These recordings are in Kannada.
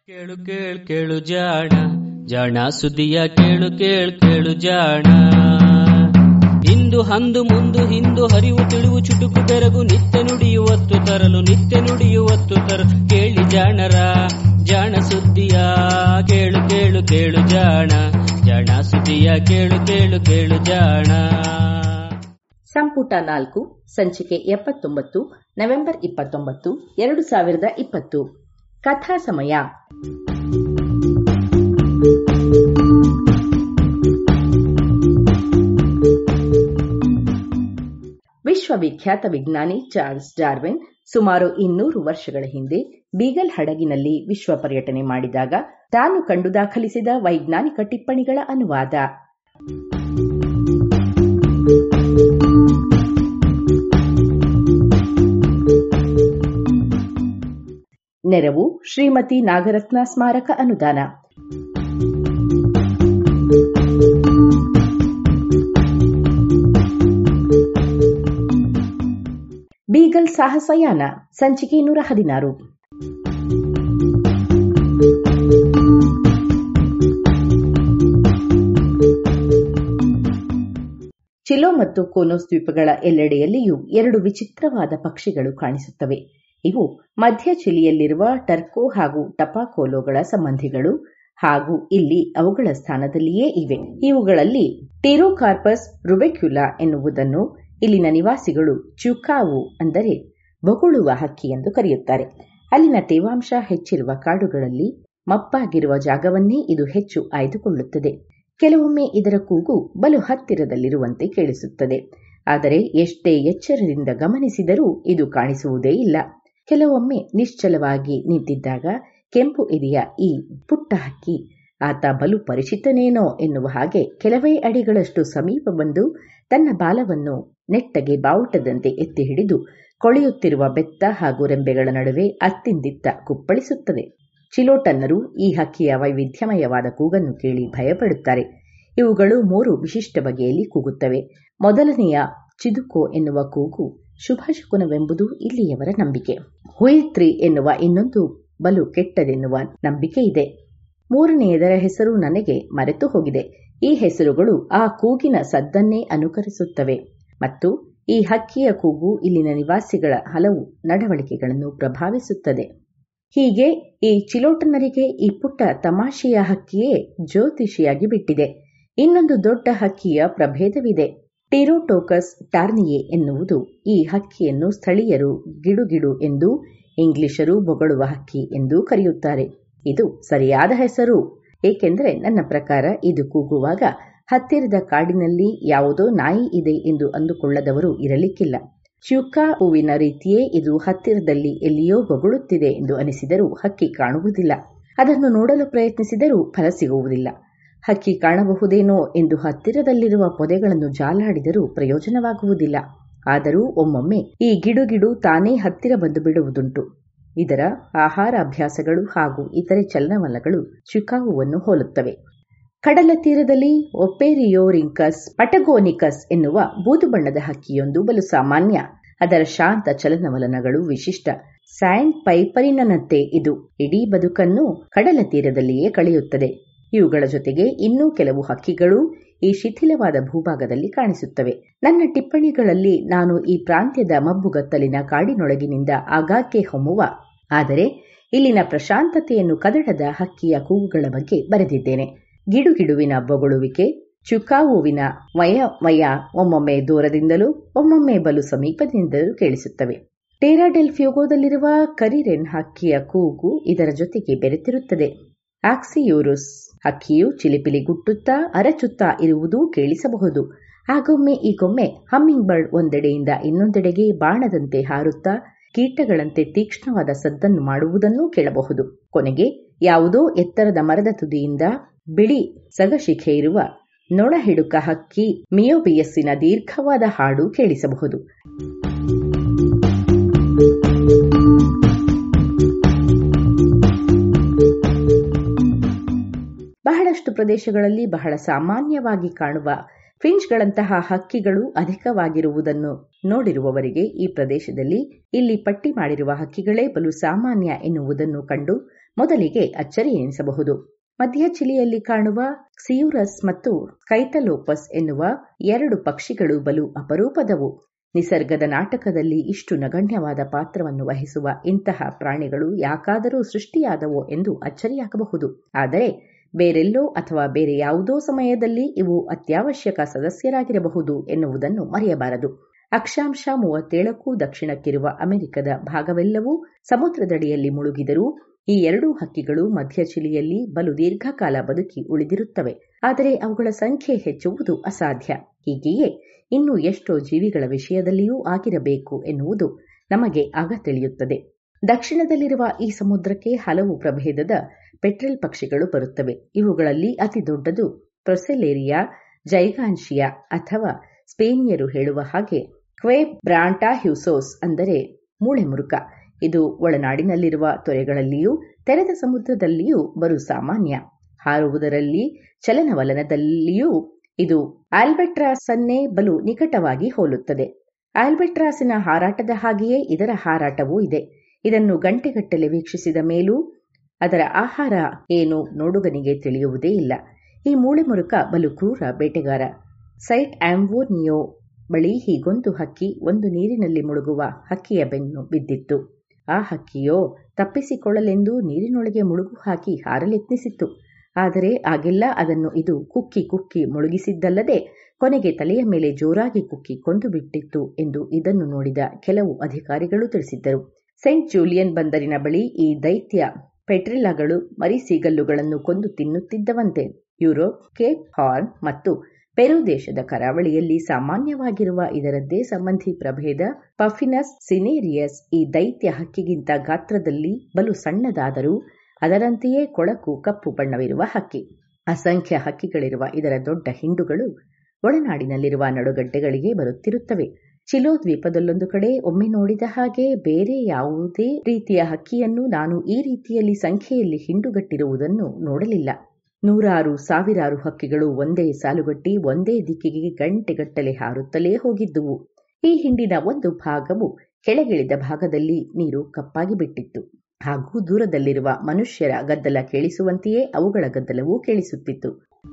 ಕೇಳು ಕೇಳು ಕೇಳು ಜಾಣ ಜಾಣ ಸುದ್ದಿಯ ಕೇಳು ಕೇಳು ಕೇಳು ಜಾಣ ಇಂದು ಹಂದು ಮುಂದು ಹಿಂದು ಹರಿವು ತಿಳಿವು ಚುಟುಕು ಬೆರಗು ನಿತ್ಯ ನುಡಿಯುವತ್ತು ತರಲು ನಿತ್ಯ ನುಡಿಯುವತ್ತು ತರಲು ಕೇಳಿ ಜಾಣರ ಜಾಣ ಸುದ್ದಿಯ ಕೇಳು ಕೇಳು ಕೇಳು ಜಾಣ ಜಾಣ ಸುದ್ದಿಯ ಕೇಳು ಕೇಳು ಕೇಳು ಜಾಣ ಸಂಪುಟ ನಾಲ್ಕು ಸಂಚಿಕೆ ಎಪ್ಪತ್ತೊಂಬತ್ತು ನವೆಂಬರ್ ಇಪ್ಪತ್ತೊಂಬತ್ತು ಎರಡು ಸಾವಿರದ ಇಪ್ಪತ್ತು ಕಥಾ ಸಮಯ ವಿಶ್ವವಿಖ್ಯಾತ ವಿಜ್ಞಾನಿ ಚಾರ್ಲ್ಸ್ ಡಾರ್ವಿನ್ ಸುಮಾರು ಇನ್ನೂರು ವರ್ಷಗಳ ಹಿಂದೆ ಬೀಗಲ್ ಹಡಗಿನಲ್ಲಿ ವಿಶ್ವ ಪರ್ಯಟನೆ ಮಾಡಿದಾಗ ತಾನು ಕಂಡು ದಾಖಲಿಸಿದ ವೈಜ್ಞಾನಿಕ ಟಿಪ್ಪಣಿಗಳ ಅನುವಾದ ನೆರವು ಶ್ರೀಮತಿ ನಾಗರತ್ನ ಸ್ಮಾರಕ ಅನುದಾನ ಬೀಗಲ್ ಸಾಹಸಯಾನ ಸಂಚಿಕೆ ನೂರ ಹದಿನಾರು ಚಿಲೋ ಮತ್ತು ಕೋನೋಸ್ ದ್ವೀಪಗಳ ಎಲ್ಲೆಡೆಯಲ್ಲಿಯೂ ಎರಡು ವಿಚಿತ್ರವಾದ ಪಕ್ಷಿಗಳು ಕಾಣಿಸುತ್ತವೆ ಇವು ಮಧ್ಯ ಚಿಲಿಯಲ್ಲಿರುವ ಟರ್ಕೋ ಹಾಗೂ ಟಪಾಕೋಲೋಗಳ ಸಂಬಂಧಿಗಳು ಹಾಗೂ ಇಲ್ಲಿ ಅವುಗಳ ಸ್ಥಾನದಲ್ಲಿಯೇ ಇವೆ ಇವುಗಳಲ್ಲಿ ಟೀರೋಕಾರ್ಪಸ್ ರುಬೆಕ್ಯುಲಾ ಎನ್ನುವುದನ್ನು ಇಲ್ಲಿನ ನಿವಾಸಿಗಳು ಚುಕಾವು ಅಂದರೆ ಬೊಗುಳುವ ಹಕ್ಕಿ ಎಂದು ಕರೆಯುತ್ತಾರೆ ಅಲ್ಲಿನ ತೇವಾಂಶ ಹೆಚ್ಚಿರುವ ಕಾಡುಗಳಲ್ಲಿ ಮಪ್ಪಾಗಿರುವ ಜಾಗವನ್ನೇ ಇದು ಹೆಚ್ಚು ಆಯ್ದುಕೊಳ್ಳುತ್ತದೆ ಕೆಲವೊಮ್ಮೆ ಇದರ ಕೂಗು ಬಲು ಹತ್ತಿರದಲ್ಲಿರುವಂತೆ ಕೇಳಿಸುತ್ತದೆ ಆದರೆ ಎಷ್ಟೇ ಎಚ್ಚರದಿಂದ ಗಮನಿಸಿದರೂ ಇದು ಕಾಣಿಸುವುದೇ ಇಲ್ಲ ಕೆಲವೊಮ್ಮೆ ನಿಶ್ಚಲವಾಗಿ ನಿಂತಿದ್ದಾಗ ಕೆಂಪು ಎದೆಯ ಈ ಪುಟ್ಟ ಹಕ್ಕಿ ಆತ ಬಲು ಪರಿಚಿತನೇನೋ ಎನ್ನುವ ಹಾಗೆ ಕೆಲವೇ ಅಡಿಗಳಷ್ಟು ಸಮೀಪ ಬಂದು ತನ್ನ ಬಾಲವನ್ನು ನೆಟ್ಟಗೆ ಬಾವುಟದಂತೆ ಎತ್ತಿ ಹಿಡಿದು ಕೊಳೆಯುತ್ತಿರುವ ಬೆತ್ತ ಹಾಗೂ ರೆಂಬೆಗಳ ನಡುವೆ ಅತ್ತಿಂದಿತ್ತ ಕುಪ್ಪಳಿಸುತ್ತದೆ ಚಿಲೋಟನ್ನರು ಈ ಹಕ್ಕಿಯ ವೈವಿಧ್ಯಮಯವಾದ ಕೂಗನ್ನು ಕೇಳಿ ಭಯಪಡುತ್ತಾರೆ ಇವುಗಳು ಮೂರು ವಿಶಿಷ್ಟ ಬಗೆಯಲ್ಲಿ ಕೂಗುತ್ತವೆ ಮೊದಲನೆಯ ಚಿದುಕೋ ಎನ್ನುವ ಕೂಗು ಶುಭಶಕುನವೆಂಬುದು ಇಲ್ಲಿಯವರ ನಂಬಿಕೆ ಹುಯಿತ್ರಿ ಎನ್ನುವ ಇನ್ನೊಂದು ಬಲು ಕೆಟ್ಟದೆನ್ನುವ ನಂಬಿಕೆ ಇದೆ ಮೂರನೆಯದರ ಹೆಸರು ನನಗೆ ಮರೆತು ಹೋಗಿದೆ ಈ ಹೆಸರುಗಳು ಆ ಕೂಗಿನ ಸದ್ದನ್ನೇ ಅನುಕರಿಸುತ್ತವೆ ಮತ್ತು ಈ ಹಕ್ಕಿಯ ಕೂಗು ಇಲ್ಲಿನ ನಿವಾಸಿಗಳ ಹಲವು ನಡವಳಿಕೆಗಳನ್ನು ಪ್ರಭಾವಿಸುತ್ತದೆ ಹೀಗೆ ಈ ಚಿಲೋಟನರಿಗೆ ಈ ಪುಟ್ಟ ತಮಾಷೆಯ ಹಕ್ಕಿಯೇ ಜ್ಯೋತಿಷಿಯಾಗಿ ಬಿಟ್ಟಿದೆ ಇನ್ನೊಂದು ದೊಡ್ಡ ಹಕ್ಕಿಯ ಪ್ರಭೇದವಿದೆ ಟಿರೋಟೋಕಸ್ ಟಾರ್ನಿಯೆ ಎನ್ನುವುದು ಈ ಹಕ್ಕಿಯನ್ನು ಸ್ಥಳೀಯರು ಗಿಡುಗಿಡು ಎಂದು ಇಂಗ್ಲಿಷರು ಬೊಗಳುವ ಹಕ್ಕಿ ಎಂದು ಕರೆಯುತ್ತಾರೆ ಇದು ಸರಿಯಾದ ಹೆಸರು ಏಕೆಂದರೆ ನನ್ನ ಪ್ರಕಾರ ಇದು ಕೂಗುವಾಗ ಹತ್ತಿರದ ಕಾಡಿನಲ್ಲಿ ಯಾವುದೋ ನಾಯಿ ಇದೆ ಎಂದು ಅಂದುಕೊಳ್ಳದವರು ಇರಲಿಕ್ಕಿಲ್ಲ ಚ್ಯೂಕಾ ಹೂವಿನ ರೀತಿಯೇ ಇದು ಹತ್ತಿರದಲ್ಲಿ ಎಲ್ಲಿಯೋ ಬೊಗಳುತ್ತಿದೆ ಎಂದು ಅನಿಸಿದರೂ ಹಕ್ಕಿ ಕಾಣುವುದಿಲ್ಲ ಅದನ್ನು ನೋಡಲು ಪ್ರಯತ್ನಿಸಿದರೂ ಫಲ ಸಿಗುವುದಿಲ್ಲ ಹಕ್ಕಿ ಕಾಣಬಹುದೇನೋ ಎಂದು ಹತ್ತಿರದಲ್ಲಿರುವ ಪೊದೆಗಳನ್ನು ಜಾಲಾಡಿದರೂ ಪ್ರಯೋಜನವಾಗುವುದಿಲ್ಲ ಆದರೂ ಒಮ್ಮೊಮ್ಮೆ ಈ ಗಿಡುಗಿಡು ತಾನೇ ಹತ್ತಿರ ಬಂದು ಬಿಡುವುದುಂಟು ಇದರ ಆಹಾರ ಅಭ್ಯಾಸಗಳು ಹಾಗೂ ಇತರೆ ಚಲನವಲನಗಳು ಚಿಕಾಗುವನ್ನು ಹೋಲುತ್ತವೆ ಕಡಲ ತೀರದಲ್ಲಿ ಒಪೇರಿಯೋರಿಂಕಸ್ ಪಟಗೋನಿಕಸ್ ಎನ್ನುವ ಬೂದು ಬಣ್ಣದ ಹಕ್ಕಿಯೊಂದು ಬಲು ಸಾಮಾನ್ಯ ಅದರ ಶಾಂತ ಚಲನವಲನಗಳು ವಿಶಿಷ್ಟ ಸ್ಯಾಂಡ್ ಪೈಪರಿನಂತೆ ಇದು ಇಡೀ ಬದುಕನ್ನು ಕಡಲ ತೀರದಲ್ಲಿಯೇ ಕಳೆಯುತ್ತದೆ ಇವುಗಳ ಜೊತೆಗೆ ಇನ್ನೂ ಕೆಲವು ಹಕ್ಕಿಗಳು ಈ ಶಿಥಿಲವಾದ ಭೂಭಾಗದಲ್ಲಿ ಕಾಣಿಸುತ್ತವೆ ನನ್ನ ಟಿಪ್ಪಣಿಗಳಲ್ಲಿ ನಾನು ಈ ಪ್ರಾಂತ್ಯದ ಮಬ್ಬುಗತ್ತಲಿನ ಕಾಡಿನೊಳಗಿನಿಂದ ಆಗಾಗ್ಗೆ ಹೊಮ್ಮುವ ಆದರೆ ಇಲ್ಲಿನ ಪ್ರಶಾಂತತೆಯನ್ನು ಕದಡದ ಹಕ್ಕಿಯ ಕೂಗುಗಳ ಬಗ್ಗೆ ಬರೆದಿದ್ದೇನೆ ಗಿಡುಗಿಡುವಿನ ಬೊಗಳುವಿಕೆ ಚುಕಾವುವಿನ ವಯ ವಯ ಒಮ್ಮೊಮ್ಮೆ ದೂರದಿಂದಲೂ ಒಮ್ಮೊಮ್ಮೆ ಬಲು ಸಮೀಪದಿಂದಲೂ ಕೇಳಿಸುತ್ತವೆ ಟೇರಾಡೆಲ್ಫ್ಯೂಗೋದಲ್ಲಿರುವ ಕರಿರೆನ್ ಹಕ್ಕಿಯ ಕೂಗು ಇದರ ಜೊತೆಗೆ ಬೆರೆತಿರುತ್ತದೆ ಆಕ್ಸಿಯೂರುಸ್ ಹಕ್ಕಿಯು ಚಿಲಿಪಿಲಿ ಗುಟ್ಟುತ್ತಾ ಅರಚುತ್ತಾ ಇರುವುದೂ ಕೇಳಿಸಬಹುದು ಆಗೊಮ್ಮೆ ಈಗೊಮ್ಮೆ ಹಮ್ಮಿಂಗ್ ಬರ್ಡ್ ಒಂದೆಡೆಯಿಂದ ಇನ್ನೊಂದೆಡೆಗೆ ಬಾಣದಂತೆ ಹಾರುತ್ತಾ ಕೀಟಗಳಂತೆ ತೀಕ್ಷ್ಣವಾದ ಸದ್ದನ್ನು ಮಾಡುವುದನ್ನೂ ಕೇಳಬಹುದು ಕೊನೆಗೆ ಯಾವುದೋ ಎತ್ತರದ ಮರದ ತುದಿಯಿಂದ ಬಿಳಿ ಸಗಶಿಖೆ ಇರುವ ನೊಣ ಹಿಡುಕ ಹಕ್ಕಿ ಮಿಯೋಬಿಯಸ್ಸಿನ ದೀರ್ಘವಾದ ಹಾಡು ಕೇಳಿಸಬಹುದು ಬಹಳಷ್ಟು ಪ್ರದೇಶಗಳಲ್ಲಿ ಬಹಳ ಸಾಮಾನ್ಯವಾಗಿ ಕಾಣುವ ಫಿಂಚ್ಗಳಂತಹ ಹಕ್ಕಿಗಳು ಅಧಿಕವಾಗಿರುವುದನ್ನು ನೋಡಿರುವವರಿಗೆ ಈ ಪ್ರದೇಶದಲ್ಲಿ ಇಲ್ಲಿ ಪಟ್ಟಿ ಮಾಡಿರುವ ಹಕ್ಕಿಗಳೇ ಬಲು ಸಾಮಾನ್ಯ ಎನ್ನುವುದನ್ನು ಕಂಡು ಮೊದಲಿಗೆ ಅಚ್ಚರಿ ಎನಿಸಬಹುದು ಮಧ್ಯ ಚಿಲಿಯಲ್ಲಿ ಕಾಣುವ ಕ್ಸಿಯೂರಸ್ ಮತ್ತು ಕೈತಲೋಪಸ್ ಎನ್ನುವ ಎರಡು ಪಕ್ಷಿಗಳು ಬಲು ಅಪರೂಪದವು ನಿಸರ್ಗದ ನಾಟಕದಲ್ಲಿ ಇಷ್ಟು ನಗಣ್ಯವಾದ ಪಾತ್ರವನ್ನು ವಹಿಸುವ ಇಂತಹ ಪ್ರಾಣಿಗಳು ಯಾಕಾದರೂ ಸೃಷ್ಟಿಯಾದವೋ ಎಂದು ಅಚ್ಚರಿಯಾಗಬಹುದು ಆದರೆ ಬೇರೆಲ್ಲೋ ಅಥವಾ ಬೇರೆ ಯಾವುದೋ ಸಮಯದಲ್ಲಿ ಇವು ಅತ್ಯವಶ್ಯಕ ಸದಸ್ಯರಾಗಿರಬಹುದು ಎನ್ನುವುದನ್ನು ಮರೆಯಬಾರದು ಅಕ್ಷಾಂಶ ಮೂವತ್ತೇಳಕ್ಕೂ ದಕ್ಷಿಣಕ್ಕಿರುವ ಅಮೆರಿಕದ ಭಾಗವೆಲ್ಲವೂ ಸಮುದ್ರದಡಿಯಲ್ಲಿ ಮುಳುಗಿದರೂ ಈ ಎರಡೂ ಹಕ್ಕಿಗಳು ಮಧ್ಯ ಚಿಲಿಯಲ್ಲಿ ಬಲು ದೀರ್ಘಕಾಲ ಬದುಕಿ ಉಳಿದಿರುತ್ತವೆ ಆದರೆ ಅವುಗಳ ಸಂಖ್ಯೆ ಹೆಚ್ಚುವುದು ಅಸಾಧ್ಯ ಹೀಗೆಯೇ ಇನ್ನೂ ಎಷ್ಟೋ ಜೀವಿಗಳ ವಿಷಯದಲ್ಲಿಯೂ ಆಗಿರಬೇಕು ಎನ್ನುವುದು ನಮಗೆ ಆಗ ತಿಳಿಯುತ್ತದೆ ದಕ್ಷಿಣದಲ್ಲಿರುವ ಈ ಸಮುದ್ರಕ್ಕೆ ಹಲವು ಪ್ರಭೇದದ ಪೆಟ್ರೆಲ್ ಪಕ್ಷಿಗಳು ಬರುತ್ತವೆ ಇವುಗಳಲ್ಲಿ ಅತಿ ದೊಡ್ಡದು ಪ್ರೊಸೆಲೇರಿಯಾ ಜೈಗಾನ್ಶಿಯಾ ಅಥವಾ ಸ್ಪೇನಿಯರು ಹೇಳುವ ಹಾಗೆ ಕ್ವೆ ಬ್ರಾಂಟಾ ಹ್ಯೂಸೋಸ್ ಅಂದರೆ ಮೂಳೆ ಮುರುಕ ಇದು ಒಳನಾಡಿನಲ್ಲಿರುವ ತೊರೆಗಳಲ್ಲಿಯೂ ತೆರೆದ ಸಮುದ್ರದಲ್ಲಿಯೂ ಬರು ಸಾಮಾನ್ಯ ಹಾರುವುದರಲ್ಲಿ ಚಲನವಲನದಲ್ಲಿಯೂ ಇದು ಆಲ್ಬೆಟ್ರಾಸನ್ನೇ ಬಲು ನಿಕಟವಾಗಿ ಹೋಲುತ್ತದೆ ಆಲ್ಬೆಟ್ರಾಸಿನ ಹಾರಾಟದ ಹಾಗೆಯೇ ಇದರ ಹಾರಾಟವೂ ಇದೆ ಇದನ್ನು ಗಂಟೆಗಟ್ಟಲೆ ವೀಕ್ಷಿಸಿದ ಮೇಲೂ ಅದರ ಆಹಾರ ಏನು ನೋಡುಗನಿಗೆ ತಿಳಿಯುವುದೇ ಇಲ್ಲ ಈ ಮೂಳೆ ಮುರುಕ ಬಲು ಕ್ರೂರ ಬೇಟೆಗಾರ ಸೈಟ್ ಆಂವೋನಿಯೋ ಬಳಿ ಹೀಗೊಂದು ಹಕ್ಕಿ ಒಂದು ನೀರಿನಲ್ಲಿ ಮುಳುಗುವ ಹಕ್ಕಿಯ ಬೆನ್ನು ಬಿದ್ದಿತ್ತು ಆ ಹಕ್ಕಿಯೋ ತಪ್ಪಿಸಿಕೊಳ್ಳಲೆಂದು ನೀರಿನೊಳಗೆ ಮುಳುಗು ಹಾಕಿ ಹಾರಲೆತ್ನಿಸಿತ್ತು ಆದರೆ ಆಗೆಲ್ಲ ಅದನ್ನು ಇದು ಕುಕ್ಕಿ ಕುಕ್ಕಿ ಮುಳುಗಿಸಿದ್ದಲ್ಲದೆ ಕೊನೆಗೆ ತಲೆಯ ಮೇಲೆ ಜೋರಾಗಿ ಕುಕ್ಕಿ ಕೊಂದು ಬಿಟ್ಟಿತ್ತು ಎಂದು ಇದನ್ನು ನೋಡಿದ ಕೆಲವು ಅಧಿಕಾರಿಗಳು ತಿಳಿಸಿದ್ದರು ಸೆಂಟ್ ಜೂಲಿಯನ್ ಬಂದರಿನ ಬಳಿ ಈ ದೈತ್ಯ ಪೆಟ್ರಿಲ್ಲಗಳು ಮರಿಸೀಗಲ್ಲುಗಳನ್ನು ಕೊಂದು ತಿನ್ನುತ್ತಿದ್ದವಂತೆ ಯುರೋಪ್ ಕೇಪ್ ಹಾರ್ನ್ ಮತ್ತು ಪೆರು ದೇಶದ ಕರಾವಳಿಯಲ್ಲಿ ಸಾಮಾನ್ಯವಾಗಿರುವ ಇದರದ್ದೇ ಸಂಬಂಧಿ ಪ್ರಭೇದ ಪಫಿನಸ್ ಸಿನೇರಿಯಸ್ ಈ ದೈತ್ಯ ಹಕ್ಕಿಗಿಂತ ಗಾತ್ರದಲ್ಲಿ ಬಲು ಸಣ್ಣದಾದರೂ ಅದರಂತೆಯೇ ಕೊಳಕು ಕಪ್ಪು ಬಣ್ಣವಿರುವ ಹಕ್ಕಿ ಅಸಂಖ್ಯ ಹಕ್ಕಿಗಳಿರುವ ಇದರ ದೊಡ್ಡ ಹಿಂಡುಗಳು ಒಳನಾಡಿನಲ್ಲಿರುವ ನಡುಗಡ್ಡೆಗಳಿಗೆ ಬರುತ್ತಿರುತ್ತವೆ ಚಿಲೋ ದ್ವೀಪದಲ್ಲೊಂದು ಕಡೆ ಒಮ್ಮೆ ನೋಡಿದ ಹಾಗೆ ಬೇರೆ ಯಾವುದೇ ರೀತಿಯ ಹಕ್ಕಿಯನ್ನು ನಾನು ಈ ರೀತಿಯಲ್ಲಿ ಸಂಖ್ಯೆಯಲ್ಲಿ ಹಿಂಡುಗಟ್ಟಿರುವುದನ್ನು ನೋಡಲಿಲ್ಲ ನೂರಾರು ಸಾವಿರಾರು ಹಕ್ಕಿಗಳು ಒಂದೇ ಸಾಲುಗಟ್ಟಿ ಒಂದೇ ದಿಕ್ಕಿಗೆ ಗಂಟೆಗಟ್ಟಲೆ ಹಾರುತ್ತಲೇ ಹೋಗಿದ್ದುವು ಈ ಹಿಂಡಿನ ಒಂದು ಭಾಗವು ಕೆಳಗಿಳಿದ ಭಾಗದಲ್ಲಿ ನೀರು ಕಪ್ಪಾಗಿ ಬಿಟ್ಟಿತ್ತು ಹಾಗೂ ದೂರದಲ್ಲಿರುವ ಮನುಷ್ಯರ ಗದ್ದಲ ಕೇಳಿಸುವಂತೆಯೇ ಅವುಗಳ ಗದ್ದಲವೂ ಕೇಳಿಸುತ್ತಿತ್ತು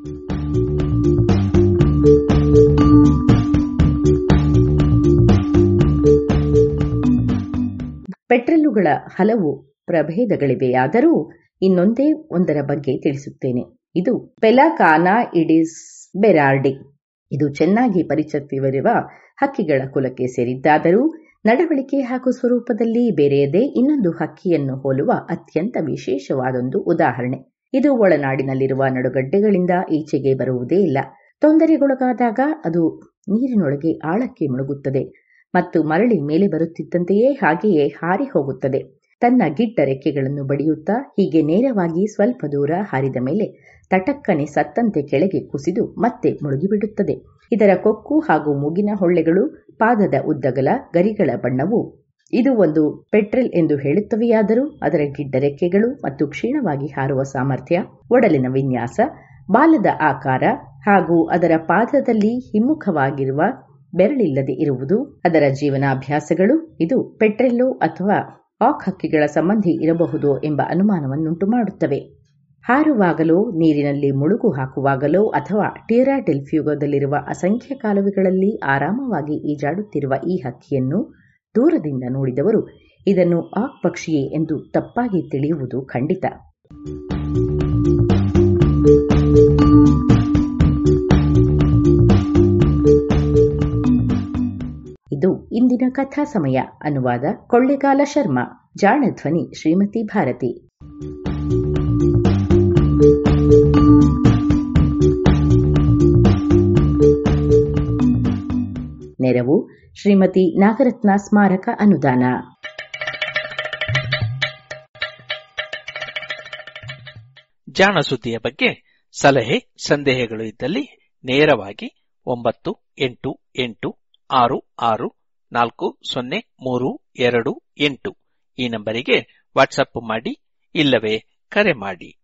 ಪೆಟ್ರೆಲ್ಲುಗಳ ಹಲವು ಪ್ರಭೇದಗಳಿವೆಯಾದರೂ ಇನ್ನೊಂದೇ ಒಂದರ ಬಗ್ಗೆ ತಿಳಿಸುತ್ತೇನೆ ಇದು ಪೆಲಾಕಾನಾ ಇಡಿಸ್ ಬೆರಾರ್ಡಿ ಇದು ಚೆನ್ನಾಗಿ ಪರಿಚಿತವಿರುವ ಹಕ್ಕಿಗಳ ಕುಲಕ್ಕೆ ಸೇರಿದ್ದಾದರೂ ನಡವಳಿಕೆ ಹಾಗೂ ಸ್ವರೂಪದಲ್ಲಿ ಬೇರೆಯದೇ ಇನ್ನೊಂದು ಹಕ್ಕಿಯನ್ನು ಹೋಲುವ ಅತ್ಯಂತ ವಿಶೇಷವಾದೊಂದು ಉದಾಹರಣೆ ಇದು ಒಳನಾಡಿನಲ್ಲಿರುವ ನಡುಗಡ್ಡೆಗಳಿಂದ ಈಚೆಗೆ ಬರುವುದೇ ಇಲ್ಲ ತೊಂದರೆಗೊಳಗಾದಾಗ ಅದು ನೀರಿನೊಳಗೆ ಆಳಕ್ಕೆ ಮುಳುಗುತ್ತದೆ ಮತ್ತು ಮರಳಿ ಮೇಲೆ ಬರುತ್ತಿದ್ದಂತೆಯೇ ಹಾಗೆಯೇ ಹಾರಿ ಹೋಗುತ್ತದೆ ತನ್ನ ಗಿಡ್ಡ ರೆಕ್ಕೆಗಳನ್ನು ಬಡಿಯುತ್ತಾ ಹೀಗೆ ನೇರವಾಗಿ ಸ್ವಲ್ಪ ದೂರ ಹಾರಿದ ಮೇಲೆ ತಟಕ್ಕನೆ ಸತ್ತಂತೆ ಕೆಳಗೆ ಕುಸಿದು ಮತ್ತೆ ಮುಳುಗಿಬಿಡುತ್ತದೆ ಇದರ ಕೊಕ್ಕು ಹಾಗೂ ಮೂಗಿನ ಹೊಳ್ಳೆಗಳು ಪಾದದ ಉದ್ದಗಲ ಗರಿಗಳ ಬಣ್ಣವು ಇದು ಒಂದು ಪೆಟ್ರೆಲ್ ಎಂದು ಹೇಳುತ್ತವೆಯಾದರೂ ಅದರ ಗಿಡ್ಡ ರೆಕ್ಕೆಗಳು ಮತ್ತು ಕ್ಷೀಣವಾಗಿ ಹಾರುವ ಸಾಮರ್ಥ್ಯ ಒಡಲಿನ ವಿನ್ಯಾಸ ಬಾಲದ ಆಕಾರ ಹಾಗೂ ಅದರ ಪಾದದಲ್ಲಿ ಹಿಮ್ಮುಖವಾಗಿರುವ ಬೆರಳಿಲ್ಲದೆ ಇರುವುದು ಅದರ ಜೀವನಾಭ್ಯಾಸಗಳು ಇದು ಪೆಟ್ರೆಲ್ಲೋ ಅಥವಾ ಆಕ್ ಹಕ್ಕಿಗಳ ಸಂಬಂಧಿ ಇರಬಹುದು ಎಂಬ ಅನುಮಾನವನ್ನುಂಟು ಮಾಡುತ್ತವೆ ಹಾರುವಾಗಲೋ ನೀರಿನಲ್ಲಿ ಮುಳುಗು ಹಾಕುವಾಗಲೋ ಅಥವಾ ಟೀರಾ ಡೆಲ್ಫ್ಯೂಗೋದಲ್ಲಿರುವ ಅಸಂಖ್ಯ ಕಾಲುವೆಗಳಲ್ಲಿ ಆರಾಮವಾಗಿ ಈಜಾಡುತ್ತಿರುವ ಈ ಹಕ್ಕಿಯನ್ನು ದೂರದಿಂದ ನೋಡಿದವರು ಇದನ್ನು ಆಕ್ ಪಕ್ಷಿಯೇ ಎಂದು ತಪ್ಪಾಗಿ ತಿಳಿಯುವುದು ಖಂಡಿತ ಇದು ಇಂದಿನ ಕಥಾ ಸಮಯ ಅನುವಾದ ಕೊಳ್ಳೆಗಾಲ ಶರ್ಮಾ ಜಾಣಧ್ವನಿ ಶ್ರೀಮತಿ ಭಾರತಿ ನೆರವು ಶ್ರೀಮತಿ ನಾಗರತ್ನ ಸ್ಮಾರಕ ಅನುದಾನ ಜಾಣ ಸುದ್ದಿಯ ಬಗ್ಗೆ ಸಲಹೆ ಸಂದೇಹಗಳು ಇದ್ದಲ್ಲಿ ನೇರವಾಗಿ ಒಂಬತ್ತು ಎಂಟು ಎಂಟು ಆರು ಆರು ನಾಲ್ಕು ಸೊನ್ನೆ ಮೂರು ಎರಡು ಎಂಟು ಈ ನಂಬರಿಗೆ ವಾಟ್ಸಪ್ ಮಾಡಿ ಇಲ್ಲವೇ ಕರೆ ಮಾಡಿ